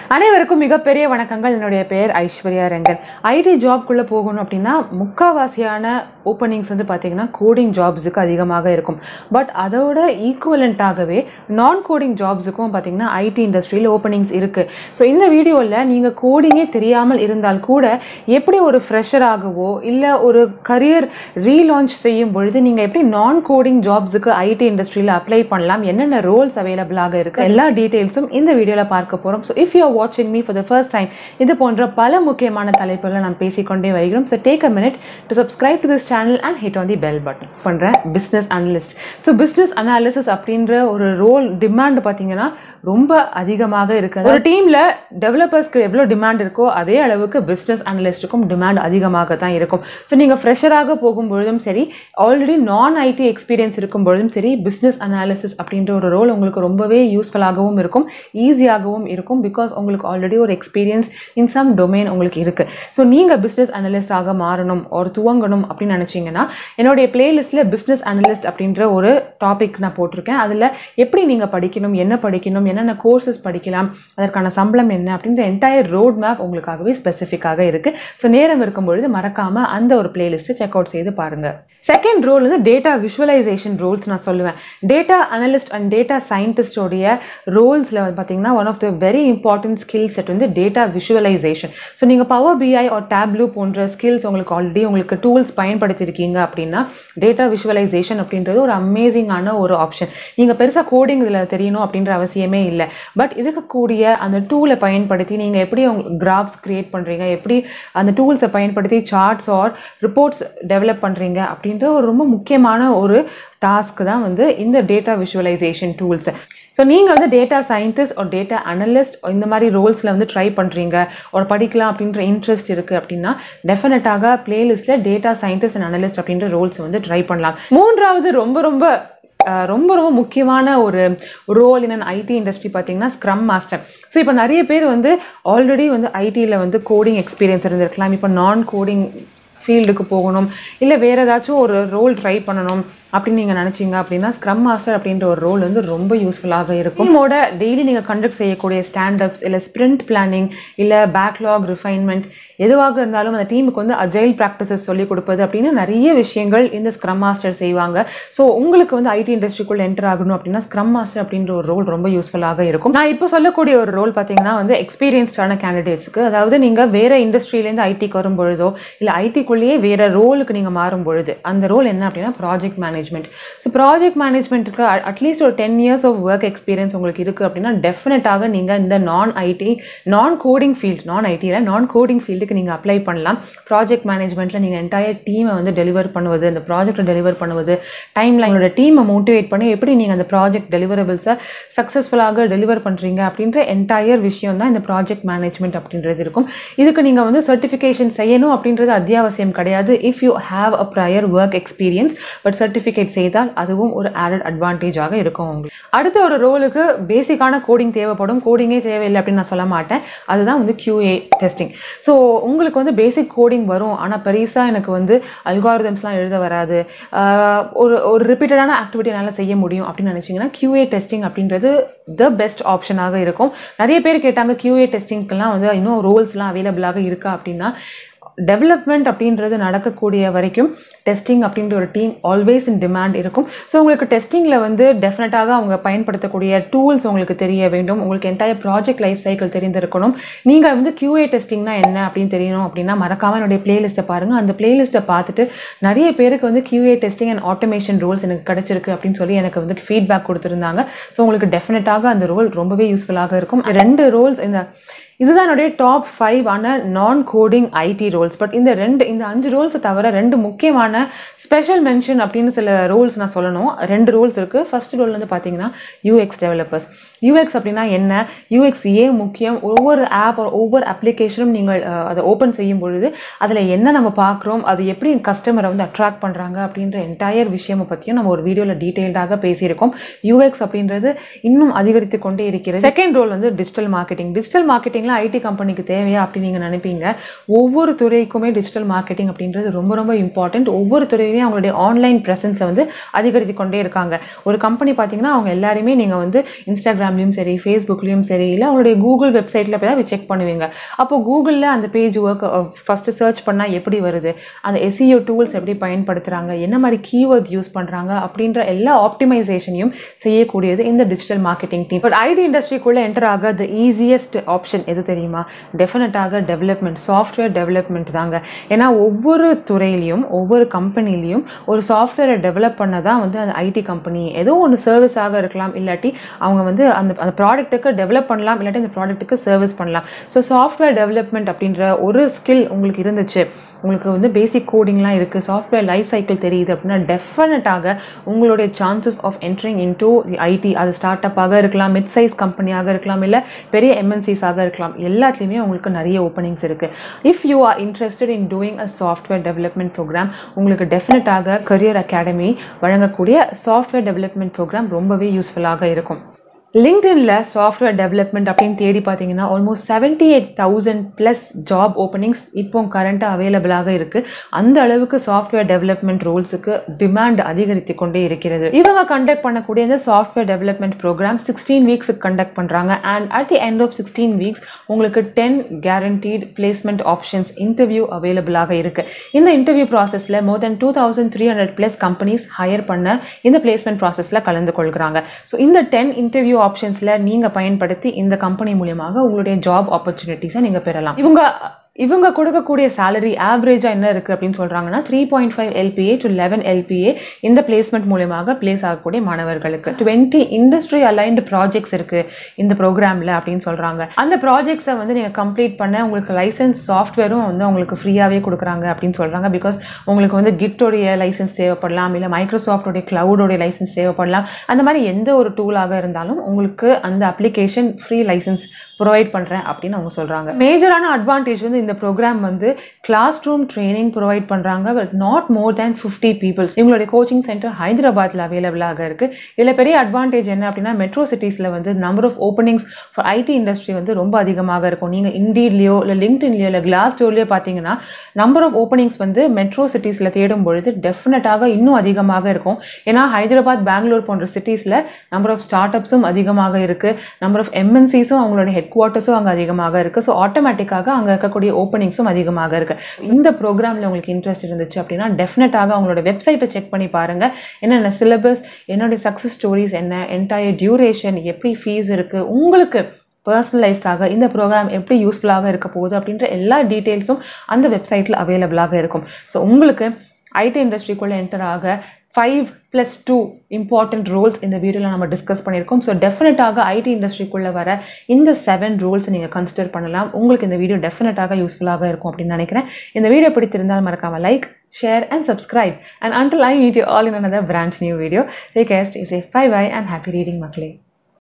அனைவருக்கும் மிகப்பெரிய வணக்கங்கள் என்னுடைய பெயர் ஐஸ்வர்யா ரங்கன் ஐடி ஜாப்குள்ளே போகணும் அப்படின்னா முக்காவாசியான ஓப்பனிங்ஸ் வந்து பார்த்தீங்கன்னா கோடிங் ஜாப்ஸுக்கு அதிகமாக இருக்கும் பட் அதோட ஈக்குவலண்ட்டாகவே நான் கோடிங் ஜாப்ஸுக்கும் பார்த்தீங்கன்னா ஐடி இண்டஸ்ட்ரியில் ஓப்பனிங்ஸ் இருக்குது ஸோ இந்த வீடியோவில் நீங்கள் கோடிங்கே தெரியாமல் இருந்தால் கூட எப்படி ஒரு ஃப்ரெஷராகவோ இல்லை ஒரு கரியர் ரீலான்ச் செய்யும் பொழுது நீங்கள் எப்படி நான் கோடிங் ஜாப்ஸுக்கு ஐடி இண்டஸ்ட்ரியில் அப்ளை பண்ணலாம் என்னென்ன ரோல்ஸ் அவைலபிளாக இருக்குது எல்லா டீட்டெயில்ஸும் இந்த வீடியோவில் பார்க்க போகிறோம் ஸோ இஃப் யூ ஆர் வாட்சிங் me for the first time இது போன்ற பல முக்கியமான தலைப்புகளை நாம் பேசிக்கொண்டே வருகிறோம் so take a minute to subscribe to this channel and hit on the bell button பண்ணுறேன் business analyst so business analysis அப்படின்ற ஒரு ரோல் டிமாண்ட் பார்த்தீங்கன்னா ரொம்ப அதிகமாக இருக்குது ஒரு டீமில் டெவலப்பர்ஸ்க்கு எவ்வளோ டிமாண்ட் இருக்கோ அதே அளவுக்கு பிஸ்னஸ் அனலிஸ்ட்டுக்கும் டிமாண்ட் அதிகமாக தான் இருக்கும் ஸோ நீங்கள் ஃப்ரெஷராக போகும் பொழுதும் சரி ஆல்ரெடி நான் ஐடி எக்ஸ்பீரியன்ஸ் இருக்கும் பொழுதும் சரி பிஸ்னஸ் அனாலிசிஸ் அப்படின்ற ஒரு ரோல் உங்களுக்கு ரொம்பவே யூஸ்ஃபுல்லாகவும் இருக்கும் ஈஸியாகவும் இருக்கும் பிகாஸ் உங்களுக்கு ஆல்ரெடி ஒரு எக்ஸ்பீரியன்ஸ் இன் சம் டொமைன் உங்களுக்கு இருக்குது ஸோ நீங்கள் பிஸ்னஸ் அனலிஸ்டாக மாறணும் ஒரு துவங்கணும் அப்படின்னு நினச்சிங்கன்னா என்னுடைய பிளேலிஸ்ட்டில் பிஸ்னஸ் அனலிஸ்ட் அப்படின்ற ஒரு டாபிக் நான் போட்டிருக்கேன் அதில் எப்படி நீங்கள் படிக்கணும் என்ன படிக்கணும் என்னென்ன கோர்சஸ் படிக்கலாம் அதற்கான சம்பளம் என்ன அப்படின்ற என்டையர் ரோட் மேப் உங்களுக்காகவே ஸ்பெசிஃபிக்காக இருக்குது ஸோ நேரம் இருக்கும் பொழுது மறக்காமல் அந்த ஒரு பிளேலிஸ்ட்டை செக் அவுட் செய்து பாருங்கள் செகண்ட் ரோல் வந்து டேட்டா விஷுவலைசேஷன் ரோல்ஸ் நான் சொல்லுவேன் டேட்டா அனலிஸ்ட் அண்ட் டேட்டா சயின்டிஸ்டோடைய ரோல்ஸில் வந்து பார்த்தீங்கன்னா one of the very important skill set வந்து டேட்டா விஷுவலைசேஷன் ஸோ நீங்கள் பவர் பிஐ ஒரு டேப்லூ போன்ற ஸ்கில்ஸ் உங்களுக்கு ஆல்ரெடி உங்களுக்கு டூல்ஸ் பயன்படுத்தியிருக்கீங்க அப்படின்னா டேட்டா விஷுவலைசேஷன் அப்படின்றது ஒரு அமேசிங்கான ஒரு ஆப்ஷன் நீங்கள் பெருசாக கோடிங் இதில் தெரியணும் அப்படின்ற அவசியமே இல்லை பட் இருக்கக்கூடிய அந்த டூலை பயன்படுத்தி நீங்கள் எப்படி உங்க கிராஃப்ஸ் கிரியேட் பண்ணுறீங்க எப்படி அந்த டூல்ஸை பயன்படுத்தி சார்ட்ஸ் ஆர் ரிப்போர்ட்ஸ் டெவலப் பண்ணுறீங்க அப்படின்ற ஒரு ரொம்ப முக்கியமான ஒரு டாஸ்க் தான் வந்து இந்த டேட்டா விஷுவலைசேஷன் டூல்ஸ் ஸோ நீங்கள் வந்து டேட்டா சயின்டிஸ்ட் ஒரு டேட்டா அனலிஸ்ட் இந்த மாதிரி ரோல்ஸில் வந்து ட்ரை பண்ணுறீங்க ஒரு படிக்கலாம் அப்படின்ற இன்ட்ரெஸ்ட் இருக்குது அப்படின்னா டெஃபினட்டாக பிளேலிஸ்ட்டில் டேட்டா சயின்டிஸ்ட் அண்ட் அனலிஸ்ட் அப்படின்ற ரோல்ஸ் வந்து ட்ரை பண்ணலாம் மூன்றாவது ரொம்ப ரொம்ப அஹ், ரொம்ப ரொம்ப முக்கியமான ஒரு ரோல் இன் ஐடி இண்டஸ்ட்ரி பார்த்தீங்கன்னா ஸ்க்ரம் மாஸ்டர் ஸோ இப்போ நிறைய பேர் வந்து ஆல்ரெடி வந்து ஐடியில் வந்து கோடிங் எக்ஸ்பீரியன்ஸ் இருந்திருக்கலாம் இப்போ நான் கோடிங் ஃபீல்டுக்கு போகணும் இல்லை வேறு ஏதாச்சும் ஒரு ரோல் ட்ரை பண்ணணும் அப்படின்னு நீங்கள் நினச்சிங்க அப்படின்னா ஸ்க்ரம் மாஸ்டர் அப்படின்ற ஒரு ரோல் வந்து ரொம்ப யூஸ்ஃபுல்லாக இருக்கும் டீமோட டெய்லி நீங்கள் கண்டக்ட் செய்யக்கூடிய ஸ்டாண்டப்ஸ் இல்லை ஸ்ப்ரிண்ட் பிளானிங் இல்லை பேக்லாக் ரிஃபைன்மெண்ட் எதுவாக இருந்தாலும் அந்த டீமுக்கு வந்து அஜைல் ப்ராக்டிசஸ் சொல்லிக் கொடுப்பது அப்படின்னு நிறைய விஷயங்கள் இந்த ஸ்க்ரம் மாஸ்டர் செய்வாங்க ஸோ உங்களுக்கு வந்து ஐடி இண்டஸ்ட்ரிக்குள்ள என்டர் ஆகணும் அப்படின்னா ஸ்க்ரம் மாஸ்டர் அப்படின்ற ஒரு ரோல் ரொம்ப யூஸ்ஃபுல்லாக இருக்கும் நான் இப்போ சொல்லக்கூடிய ஒரு ரோல் பார்த்தீங்கன்னா வந்து எக்ஸ்பீரியன்ஸ்டான கேண்டிடேட்ஸ்க்கு அதாவது நீங்கள் வேற இண்டஸ்ட்ரியிலேருந்து ஐடிக்கு வரும் பொழுதோ இல்லை ஐடிக்குள்ளேயே வேற ரோலுக்கு நீங்கள் மாறும் பொழுது அந்த ரோல் என்ன அப்படின்னா ப்ராஜெக்ட் மேனேஜ்மெண்ட் ஸோ ப்ராஜெக்ட் மேனேஜ்மெண்ட்டுக்கு அட்லீஸ்ட் ஒரு ten years of work experience உங்களுக்கு இருக்குது அப்படின்னா டெஃபினட்டாக நீங்கள் இந்த நான் ஐடி நான் கோடிங் ஃபீல்ட் நான் ஐடியில் நான் கோடிங் ஃபீல்டுக்கு நீங்கள் அப்ளை பண்ணலாம் ப்ராஜெக்ட் மேனேஜ்மெண்ட்டில் நீங்கள் என்டையர் டீமை வந்து டெலிவர் பண்ணுவது அந்த ப்ராஜெக்ட்டை டெலிவர் பண்ணுவது டைமில் உங்களோட டீமை மோட்டிவேட் பண்ணி எப்படி நீங்கள் அந்த ப்ராஜெக்ட் டெலிவரபிள்ஸை சக்ஸஸ்ஃபுல்லாக டெலிவர் பண்ணுறீங்க அப்படின்ற என்டையர் விஷயம் தான் இந்த ப்ராஜெக்ட் மேனேஜ்மெண்ட் அப்படின்றது இருக்கும் இதுக்கு நீங்கள் வந்து சர்டிஃபிகேஷன் செய்யணும் அப்படின்றது அத்தியாவசியம் கிடையாது if you have a prior work experience but certificate செய்தால் அதுவும் ஒரு ஆடட் அட்வான்டேஜாக இருக்கும் உங்களுக்கு அடுத்த ஒரு ரோலுக்கு பேசிக்கான கோடிங் தேவைப்படும் கோடிங்கே தேவையில்லை அப்படின்னு நான் சொல்ல மாட்டேன் அதுதான் வந்து QA டெஸ்டிங் ஸோ உங்களுக்கு வந்து பேசிக் கோடிங் வரும் ஆனால் பெருசாக எனக்கு வந்து அல்காரிதம்ஸ்லாம் எழுத வராது ஆஹ் ஒரு ஒரு ரிப்பீட்டடான ஆக்டிவிட்டி என்னால் செய்ய முடியும் அப்படின்னு நினச்சிங்கன்னா QA டெஸ்டிங் அப்படின்றது த பெஸ்ட் ஆப்ஷனாக இருக்கும் நிறைய பேர் கேட்டாங்க QA டெஸ்டிங்க்கெல்லாம் வந்து இன்னும் ரோல்ஸ்லாம் அவைலபிளாக இருக்கா அப்படின்னா டெவலப்மெண்ட் அப்படின்றது நடக்கக்கூடிய வரைக்கும் டெஸ்டிங் அப்படின்ற ஒரு டீம் ஆல்வேஸ் இன் டிமாண்ட் இருக்கும் ஸோ உங்களுக்கு டெஸ்டிங்கில் வந்து டெஃபினட்டாக அவங்க பயன்படுத்தக்கூடிய டூல்ஸ் உங்களுக்கு தெரிய வேண்டும் உங்களுக்கு என்டையர் ப்ராஜெக்ட் லைஃப் சைக்கிள் தெரிந்திருக்கணும் நீங்கள் வந்து QA டெஸ்டிங்னா என்ன அப்படின்னு தெரியணும் அப்படின்னா மறக்காம என்னுடைய பிளேலிஸ்ட்டை பாருங்கள் அந்த பிளேலிஸ்ட்டை பார்த்துட்டு நிறைய பேருக்கு வந்து QA testing and automation roles எனக்கு கிடைச்சிருக்கு அப்படின்னு சொல்லி எனக்கு வந்து ஃபீட்பேக் கொடுத்துருந்தாங்க ஸோ உங்களுக்கு டெஃபினட்டாக அந்த ரோல் ரொம்பவே யூஸ்ஃபுல்லாக இருக்கும் ரெண்டு ரோல்ஸ் இந்த இதுதான் என்னுடைய டாப் ஃபைவ் ஆன நான் கோடிங் ஐடி ரோல்ஸ் பட் இந்த ரெண்டு இந்த அஞ்சு ரோல்ஸை தவிர ரெண்டு முக்கியமான ஸ்பெஷல் மென்ஷன் அப்படின்னு சில ரோல்ஸ் நான் சொல்லணும் ரெண்டு ரோல்ஸ் இருக்குது ஃபர்ஸ்ட் ரோல் வந்து பார்த்தீங்கன்னா யூஎக்ஸ் டெவலப்பர்ஸ் யூஎக்ஸ் அப்படின்னா என்ன யூஎக்ஸ் ஏன் முக்கியம் ஒவ்வொரு ஆப் ஒவ்வொரு அப்ளிகேஷனும் நீங்கள் அஹ், அதை ஓப்பன் செய்யும் பொழுது அதில் என்ன நம்ம பார்க்குறோம் அது எப்படி கஸ்டமரை வந்து அட்ராக்ட் பண்ணுறாங்க அப்படின்ற என்டையர் விஷயமை பற்றியும் நம்ம ஒரு வீடியோவில் டீட்டெயில்டாக பேசியிருக்கோம் யூஎக்ஸ் அப்படின்றது இன்னும் அதிகரித்து கொண்டே இருக்கிறது செகண்ட் ரோல் வந்து டிஜிட்டல் மார்க்கெட்டிங் டிஜிட்டல் மார்க்கெட்டிங்கில் மார்க்கெட்டிங்லாம் ஐடி கம்பெனிக்கு தேவையா அப்படின்னு நீங்கள் நினைப்பீங்க ஒவ்வொரு துறைக்குமே டிஜிட்டல் மார்க்கெட்டிங் அப்படின்றது ரொம்ப ரொம்ப இம்பார்ட்டண்ட் ஒவ்வொரு துறையிலையும் அவங்களுடைய ஆன்லைன் ப்ரெசன்ஸை வந்து அதிகரித்து கொண்டே இருக்காங்க ஒரு கம்பெனி பார்த்தீங்கன்னா அவங்க எல்லாருமே நீங்கள் வந்து இன்ஸ்டாகிராம்லேயும் சரி ஃபேஸ்புக்லேயும் சரி இல்லை அவங்களுடைய கூகுள் வெப்சைட்டில் போய் தான் செக் பண்ணுவீங்க அப்போ கூகுளில் அந்த பேஜ் ஒர்க் ஃபஸ்ட்டு சர்ச் பண்ணால் எப்படி வருது அந்த எஸ்இஓ டூல்ஸ் எப்படி பயன்படுத்துகிறாங்க என்ன மாதிரி கீவேர்ட்ஸ் யூஸ் பண்ணுறாங்க அப்படின்ற எல்லா ஆப்டிமைசேஷனையும் செய்யக்கூடியது இந்த digital marketing team but IT இண்டஸ்ட்ரிக்குள்ளே என்டர் ஆக த ஈஸியஸ்ட் ஆப்ஷன் எது தெரியுமா டெஃபினட்டாக டெவலப்மெண்ட் சாஃப்ட்வேர் டெவலப்மெண்ட் தாங்க ஏன்னா ஒவ்வொரு துறையிலையும் ஒவ்வொரு கம்பெனிலையும் ஒரு சாஃப்ட்வேரை டெவலப் பண்ண தான் வந்து அந்த ஐடி கம்பெனி ஏதோ ஒன்று சர்வீஸாக இருக்கலாம் இல்லாட்டி அவங்க வந்து அந்த அந்த ப்ராடக்ட்டுக்கு டெவலப் பண்ணலாம் இல்லாட்டி அந்த ப்ராடக்ட்டுக்கு சர்வீஸ் பண்ணலாம் ஸோ சாஃப்ட்வேர் டெவலப்மெண்ட் அப்படின்ற ஒரு ஸ்கில் உங்களுக்கு இருந்துச்சு உங்களுக்கு வந்து பேசிக் கோடிங்லாம் இருக்குது சாஃப்ட்வேர் லைஃப் சைக்கிள் தெரியுது அப்படின்னா டெஃபினட்டாக உங்களுடைய chances of entering into IT அது ஸ்டார்ட் அப்பாக இருக்கலாம் மிட் சைஸ் கம்பெனியாக இருக்கலாம் இல்லை பெரிய எம்என்சிஸாக இருக்கலாம் எல்லாத்துலேயுமே உங்களுக்கு நிறைய ஓப்பனிங்ஸ் இருக்குது if you are interested in doing a software development program உங்களுக்கு டெஃபினட்டாக கரியர் அகாடமி வழங்கக்கூடிய சாஃப்ட்வேர் டெவலப்மெண்ட் ப்ரோக்ராம் ரொம்பவே யூஸ்ஃபுல்லாக இருக்கும் லிங்க்டின்ல சாஃப்ட்வேர் டெவலப்மெண்ட் அப்படின்னு தேடி பார்த்தீங்கன்னா almost seventy eight thousand plus job openings இப்போ கரண்ட்டாக அவைலபிளாக இருக்குது அந்த அளவுக்கு சாஃப்ட்வேர் டெவலப்மெண்ட் ரோல்ஸுக்கு டிமாண்ட் அதிகரித்து கொண்டே இருக்கிறது இவங்க கண்டக்ட் பண்ணக்கூடிய இந்த சாஃப்ட்வேர் டெவலப்மெண்ட் ப்ரோக்ராம் சிக்ஸ்டீன் வீக்ஸுக்கு கண்டக்ட் பண்ணுறாங்க and at the end of sixteen weeks உங்களுக்கு ten guaranteed placement options interview அவைலபிளாக இருக்குது இந்த இன்டர்வியூ ப்ராசஸில் more than two thousand three hundred plus companies hire பண்ண இந்த பிளேஸ்மெண்ட் ப்ராசஸில் கலந்து கொள்கிறாங்க ஸோ இந்த டென் இன்டர்வியூ ஆப்ஷன்ஸில் நீங்கள் பயன்படுத்தி இந்த கம்பெனி மூலியமாக உங்களுடைய ஜாப் ஆப்பர்ச்சுனிட்டிஸை நீங்கள் பெறலாம் இவங்க இவங்க கொடுக்கக்கூடிய சேலரி ஆவரேஜாக என்ன இருக்குது அப்படின்னு சொல்கிறாங்கன்னா three point five LPA to eleven LPA இந்த பிளேஸ்மெண்ட் மூலியமாக பிளேஸ் ஆகக்கூடிய மாணவர்களுக்கு டுவெண்ட்டி இண்டஸ்ட்ரி அலைன்டு ப்ராஜெக்ட்ஸ் இருக்குது இந்த ப்ரோக்ராமில் அப்படின்னு சொல்கிறாங்க அந்த ப்ராஜெக்ட்ஸை வந்து நீங்கள் கம்ப்ளீட் பண்ண உங்களுக்கு லைசன்ஸ் சாஃப்ட்வேரும் வந்து உங்களுக்கு ஃப்ரீயாகவே கொடுக்குறாங்க அப்படின்னு சொல்கிறாங்க பிகாஸ் உங்களுக்கு வந்து கிட்டோடைய லைசன்ஸ் தேவைப்படலாம் இல்லை மைக்ரோசாஃப்டோடைய க்ளவுடோடைய லைசன்ஸ் தேவைப்படலாம் அந்த மாதிரி எந்த ஒரு டூலாக இருந்தாலும் உங்களுக்கு அந்த அப்ளிகேஷன் ஃப்ரீ லைசன்ஸ் ப்ரொவைட் பண்ணுறேன் அப்படின்னு அவங்க சொல்கிறாங்க மேஜரான அட்வான்டேஜ் வந்து இந்த ப்ரோக்ராம் வந்து கிளாஸ் ரூம் ட்ரைனிங் ப்ரொவைட் பண்ணுறாங்க but not more than fifty peoples இவங்களுடைய கோச்சிங் சென்டர் ஹைதராபாத்தில் அவைலபிளாக இருக்குது இதில் பெரிய அட்வான்டேஜ் என்ன அப்படின்னா மெட்ரோ சிட்டிஸில் வந்து number of openings for IT industry வந்து ரொம்ப அதிகமாக இருக்கும் நீங்கள் இண்டீட்லேயோ இல்லை லிங்க்டின்லையோ இல்லை கிளாஸ் டோர்லையோ பார்த்தீங்கன்னா நம்பர் ஆஃப் ஓப்பனிங்ஸ் வந்து மெட்ரோ சிட்டிஸில் தேடும் பொழுது டெஃபினட்டாக இன்னும் அதிகமாக இருக்கும் ஏன்னா ஹைதராபாத் பெங்களூர் போன்ற சிட்டிஸில் நம்பர் ஆஃப் ஸ்டார்ட் அப்ஸும் அதிகமாக இருக்குது நம்பர் ஆஃப் எம்என்சிஸும் அவங்களோட ஹெட் குவார்ட்டர்ஸும் அங்கே அதிகமாக இருக்குது ஸோ ஆட்டோமேட்டிக்காக அங்கே இருக்கக்கூடிய ஓப்பனிங்ஸும் அதிகமாக இருக்குது இந்த ப்ரோக்ராமில் உங்களுக்கு இன்ட்ரெஸ்ட் இருந்துச்சு அப்படின்னா டெஃபினட்டாக அவங்களோட வெப்சைட்டை செக் பண்ணி பாருங்கள் என்னென்ன சிலபஸ் என்னுடைய சக்ஸஸ் ஸ்டோரிஸ் என்ன என்டையர் டியூரேஷன் எப்படி ஃபீஸ் இருக்குது உங்களுக்கு பர்சனலைஸ்டாக இந்த ப்ரோக்ராம் எப்படி யூஸ்ஃபுல்லாக இருக்க போகுது அப்படின்ற எல்லா டீட்டெயில்ஸும் அந்த வெப்சைட்டில் அவைலபிளாக இருக்கும் ஸோ உங்களுக்கு ஐடி இண்டஸ்ட்ரிக்குள்ளே என்டர் ஆக five plus two important roles இந்த வீடியோவில் நம்ம டிஸ்கஸ் பண்ணியிருக்கோம் ஸோ டெஃபினட்டாக ஐடி இண்டஸ்ட்ரிக்குள்ளே வர இந்த செவன் ரோல்ஸ் நீங்கள் கன்சிடர் பண்ணலாம் உங்களுக்கு இந்த வீடியோ டெஃபினட்டாக யூஸ்ஃபுல்லாக இருக்கும் அப்படின்னு நினைக்கிறேன் இந்த வீடியோ பிடித்திருந்தால் மறக்காமல் like share and subscribe and until I meet you all in another brand new video take care stay safe bye bye and happy reading மக்களே